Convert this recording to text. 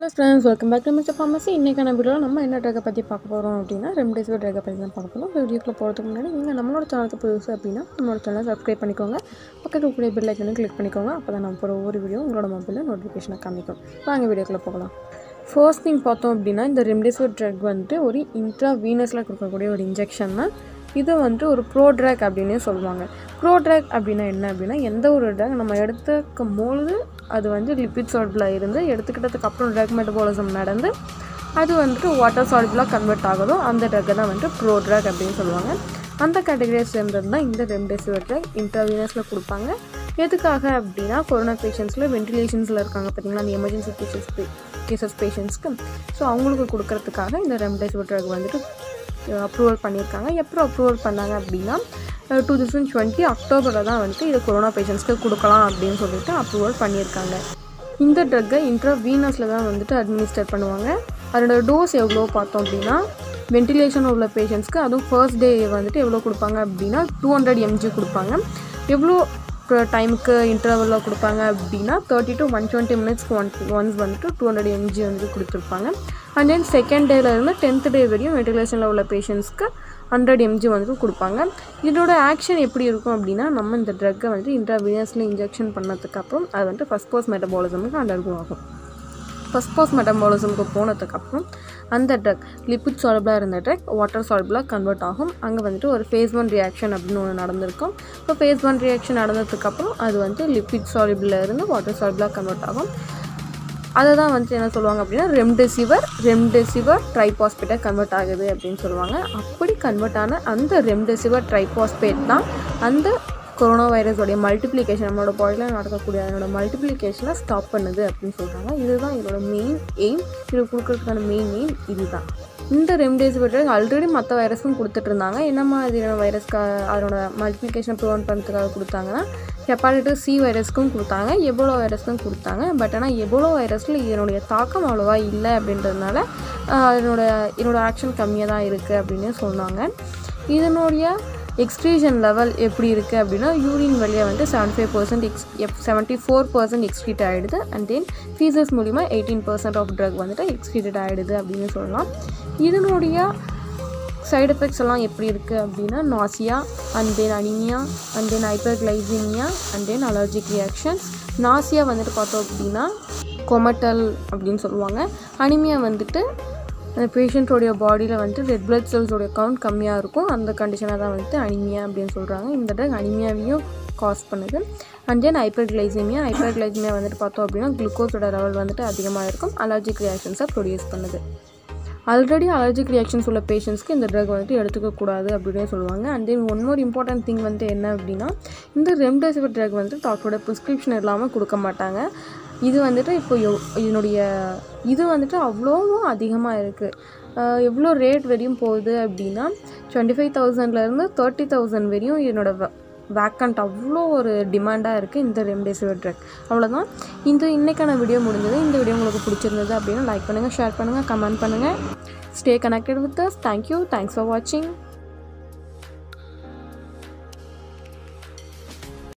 friends welcome back to Mister Pharmacy இன்றைக்கான வீடியோவில் நம்ம என்ன ட்ரக்கை பற்றி பார்க்க போகிறோம் அப்படின்னா ரெம்டெசிவிர் ட்ரக்கை பற்றி தான் பார்க்க போகிறோம் வீடியோக்குள்ள போகிறதுக்கு முன்னாடி நீங்கள் நம்மளோட சேனலுக்கு புதுசு அப்படின்னா நம்மளோட சேனலை சப்ஸ்கிரைப் பண்ணிக்கோங்க பக்கத்தில் கூடிய பெல் ஐக்கனும் கிளிக் பண்ணிக்கோங்க அப்போ தான் நம்ம போகிற ஒவ்வொரு வீடியோ உங்களோட மொபைலில் நோட்டிஃபிகேஷனை காமிக்கும் வாங்க வீடியோக்குள்ளே போகலாம் ஃபர்ஸ்ட் திங் பார்த்தோம் அப்படின்னா இந்த ரெம்டெசிவிர் ட்ரக் வந்துட்டு ஒரு இன்ட்ரா வீனஸில் கொடுக்கக்கூடிய ஒரு இன்ஜெக்ஷன் தான் இது வந்துட்டு ஒரு ப்ரோ ட்ராக் அப்படின்னே சொல்லுவாங்க ப்ரோ ட்ராக் அப்படின்னா என்ன அப்படின்னா எந்த ஒரு ட்ராக் நம்ம எடுத்துக்கும் பொழுது அது வந்து லிப்பிட் சால்பில் இருந்து எடுத்துக்கிட்டதுக்கு அப்புறம் ட்ரக் மெட்டபாலிசம் நடந்து அது வந்துட்டு வாட்டர் சால்பிளாக கன்வெர்ட் ஆகுதோ அந்த ட்ரக்கை தான் வந்துட்டு ப்ரோ ட்ராக் அப்படின்னு சொல்லுவாங்க அந்த கேட்டகரியை சேர்ந்தது தான் இந்த ரெம்டெசிவிர் ட்ரக் இன்ட்ராவீனஸில் கொடுப்பாங்க எதுக்காக அப்படின்னா கொரோனா பேஷண்ட்ஸில் வென்டிலேஷன்ஸில் இருக்காங்க பார்த்தீங்களா அந்த எமர்ஜென்சி கேசஸ் கேசஸ் பேஷண்ட்ஸ்க்கு ஸோ அவங்களுக்கு கொடுக்கறதுக்காக இந்த ரெம்டெசிவிர் ட்ரக் வந்துட்டு அப்ரூவல் பண்ணியிருக்காங்க எப்போ அப்ரூவல் பண்ணாங்க அப்படின்னா டூ தௌசண்ட் டுவெண்ட்டி அக்டோபரில் தான் வந்துட்டு இது கொரோனா பேஷண்ட்ஸ்க்கு கொடுக்கலாம் அப்படின்னு சொல்லிட்டு அப்ரூவல் பண்ணியிருக்காங்க இந்த ட்ரக்கை இன்ட்ரா வீனஸில் தான் வந்துட்டு அட்மினிஸ்டர் பண்ணுவாங்க அதோட டோஸ் எவ்வளோ பார்த்தோம் அப்படின்னா வென்டிலேஷன் உள்ள பேஷண்ட்ஸ்க்கு அதுவும் ஃபர்ஸ்ட் டே வந்துட்டு எவ்வளோ கொடுப்பாங்க அப்படின்னா டூ ஹண்ட்ரட் எம்ஜி கொடுப்பாங்க எவ்வளோ டைமுக்கு இன்டர்வலில் கொடுப்பாங்க அப்படின்னா தேர்ட்டி டு ஒன் டுவெண்ட்டி மினிட்ஸ்க்கு ஒன் ஒன்ஸ் வந்துட்டு டூ ஹண்ட்ரட் எம்ஜி வந்து கொடுத்துருப்பாங்க அண்ட் தென் செகண்ட் டேலேருந்து டென்த் டே வரையும் வென்டிலேஷனில் உள்ள பேஷண்ட்ஸ்க்கு ஹண்ட்ரட் எம்ஜி வந்துட்டு கொடுப்பாங்க இதோட ஆக்ஷன் எப்படி இருக்கும் அப்படின்னா நம்ம இந்த ட்ரக்கை வந்துட்டு இன்ட்ராவீனஸில் இன்ஜெக்ஷன் பண்ணதுக்கப்புறம் அது வந்துட்டு ஃபஸ்ட் போஸ் மெட்டபாலிசமுக்கு அண்டர்கோ ஆகும் ஃபஸ்ட் போஸ் மெட்டபாலிசமுக்கு போனதுக்கப்புறம் அந்த ட்ரக் லிப்பிட் சால்பிளாக இருந்த ட்ரக் வாட்டர் சால்பிளாக கன்வெர்ட் ஆகும் அங்கே வந்துட்டு ஒரு ஃபேஸ் ஒன் ரியாக்ஷன் அப்படின்னு ஒன்று நடந்திருக்கும் இப்போ ஃபேஸ் ஒன் ரியாக்ஷன் நடந்ததுக்கப்புறம் அது வந்து லிப்பிட் சால்பிளில் இருந்து வாட்டர் சால்பிளாக கன்வெர்ட் ஆகும் அதை தான் வந்துட்டு என்ன சொல்லுவாங்க அப்படின்னா ரெம்டெசிவர் ரெம்டெசிவர் ட்ரைபாஸ்பேட்டாக கன்வெர்ட் ஆகுது அப்படின்னு சொல்லுவாங்க அப்படி கன்வெர்ட் ஆன அந்த ரெம்டெசிவர் ட்ரைபாஸ்பேட் தான் அந்த கொரோனா வைரஸோடைய மல்டிப்ளிகேஷன் நம்மளோட பாடியில் நடக்கக்கூடிய அதனோட மல்டிப்ளிகேஷனை ஸ்டாப் பண்ணுது அப்படின்னு சொல்கிறாங்க இதுதான் இதோட மெயின் எய்ம் இது கொடுக்கறதுக்கான மெயின் எய்ம் இதுதான் இந்த ரெம்டெசிவிர் ஆல்ரெடி மற்ற வைரஸும் கொடுத்துட்டு இருந்தாங்க என்ன மாதிரியான வைரஸ்க்கு அதனோட மல்டிப்ளிகேஷன் ப்ரிவென்ட் பண்ணுறதுக்காக கொடுத்தாங்கன்னா ஹெப்பாட்டிஸ் சி வைரஸ்க்கும் கொடுத்தாங்க எபோலோ வைரஸ்க்கும் கொடுத்தாங்க பட் ஆனால் எபோலோ வைரஸில் இதனுடைய தாக்கம் அவ்வளோவா இல்லை அப்படின்றதுனால அதனோட இதனோட ஆக்ஷன் கம்மியாக தான் இருக்குது அப்படின்னு சொன்னாங்க இதனுடைய எக்ஸ்க்ரீஷன் லெவல் எப்படி இருக்குது அப்படின்னா யூரின் வழியாக வந்து செவன்டி ஃபைவ் பர்சன்ட் எக்ஸ் எப் செவன்ட்டி ஃபோர் பர்சன்ட் எக்ஸ்க்ரீட் ஆகிடுது அண்ட் தென் ஃபீசஸ் மூலிமா எயிட்டீன் பர்சன்ட் ஆஃப் ட்ரக் வந்துட்டு எக்ஸ்க்ரீட்டட் ஆகிடுது அப்படின்னு சொல்லலாம் இதனுடைய சைடு எஃபெக்ட்ஸ் எல்லாம் எப்படி இருக்குது அப்படின்னா nausea and then anaemia and then hyperglycaemia and then allergic reactions nausea வந்துட்டு பார்த்தோம் அப்படின்னா கொமட்டல் அப்படின்னு சொல்லுவாங்க அனிமியா வந்துட்டு அந்த பேஷண்ட்டோடைய பாடியில் வந்துட்டு ரெட் பிளட் செல்ஸோடைய கவுண்ட் கம்மியாக இருக்கும் அந்த கண்டிஷனாக தான் வந்துட்டு அனிமியா அப்படின்னு சொல்கிறாங்க இந்த ட்ரக் அனிமியாவையும் காஸ் பண்ணுது அண்ட் தென் ஹைப்பர்கிளைசீமியா ஹைப்பர்கிளைசீமியா வந்துட்டு பார்த்தோம் அப்படின்னா குளுக்கோஸோட லெவல் வந்துட்டு அதிகமாக இருக்கும் அலர்ஜிக் ரியாக்ஷன்ஸை ப்ரொடியூஸ் பண்ணுது ஆல்ரெடி அலர்ஜிக் ரியாக்ஷன்ஸ் உள்ள பேஷண்ட்ஸ்க்கு இந்த ட்ரக் வந்துட்டு எடுத்துக்கக்கூடாது அப்படின்னு சொல்லுவாங்க and then one more important thing வந்து என்ன அப்படின்னா இந்த ரெம்டெசிவிர் ட்ரக் வந்துட்டு டாக்டரோட ப்ரிஸ்கிரிப்ஷன் இல்லாமல் கொடுக்க மாட்டாங்க இது வந்துட்டு இப்போ எவ் இதனுடைய இது வந்துட்டு அவ்வளோவும் அதிகமாக இருக்குது எவ்வளோ ரேட் வரையும் போகுது அப்படின்னா டுவெண்ட்டி ஃபைவ் தௌசண்ட்லேருந்து தேர்ட்டி தௌசண்ட் வரையும் என்னோட வேக்கண்ட் அவ்வளோ ஒரு டிமாண்டாக இருக்குது இந்த ரெம்டெசிவிர் ட்ரக் அவ்வளோதான் இந்த இன்றைக்கான வீடியோ முடிஞ்சது இந்த வீடியோ உங்களுக்கு பிடிச்சிருந்தது அப்படின்னா லைக் பண்ணுங்கள் ஷேர் பண்ணுங்கள் கமெண்ட் பண்ணுங்கள் stay connected with us thank you thanks for வாட்சிங்